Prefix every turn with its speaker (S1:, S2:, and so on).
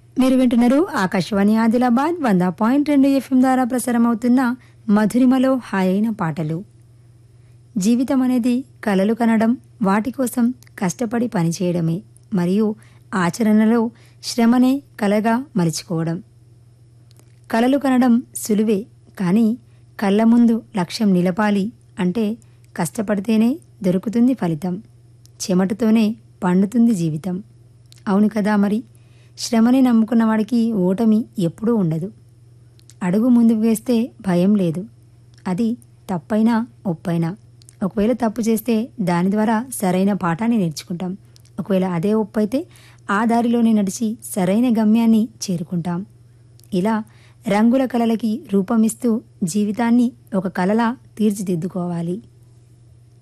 S1: మీరు వింటున్నారు ఆకాశవాణి ఆదిలాబాద్ వంద పాయింట్ రెండు ఎఫ్ఎం ద్వారా ప్రసారం అవుతున్న మధురిమలో హాయైన పాటలు జీవితం అనేది కలలు కనడం వాటి కోసం కష్టపడి పనిచేయడమే మరియు ఆచరణలో శ్రమనే కలగా మలుచుకోవడం కలలు కనడం సులువే కానీ కళ్ళ ముందు లక్ష్యం నిలపాలి అంటే కష్టపడితేనే దొరుకుతుంది ఫలితం చెమటతోనే పండుతుంది జీవితం అవును కదా మరి శ్రమని నమ్ముకున్న వాడికి ఓటమి ఎప్పుడూ ఉండదు అడుగు ముందుకు వేస్తే భయం లేదు అది తప్పైనా ఒప్పైనా ఒకవేళ తప్పు చేస్తే దాని ద్వారా సరైన పాఠాన్ని నేర్చుకుంటాం ఒకవేళ అదే ఒప్పైతే ఆ దారిలోనే నడిచి సరైన గమ్యాన్ని చేరుకుంటాం ఇలా రంగుల కలలకి రూపమిస్తూ జీవితాన్ని ఒక కలలా తీర్చిదిద్దుకోవాలి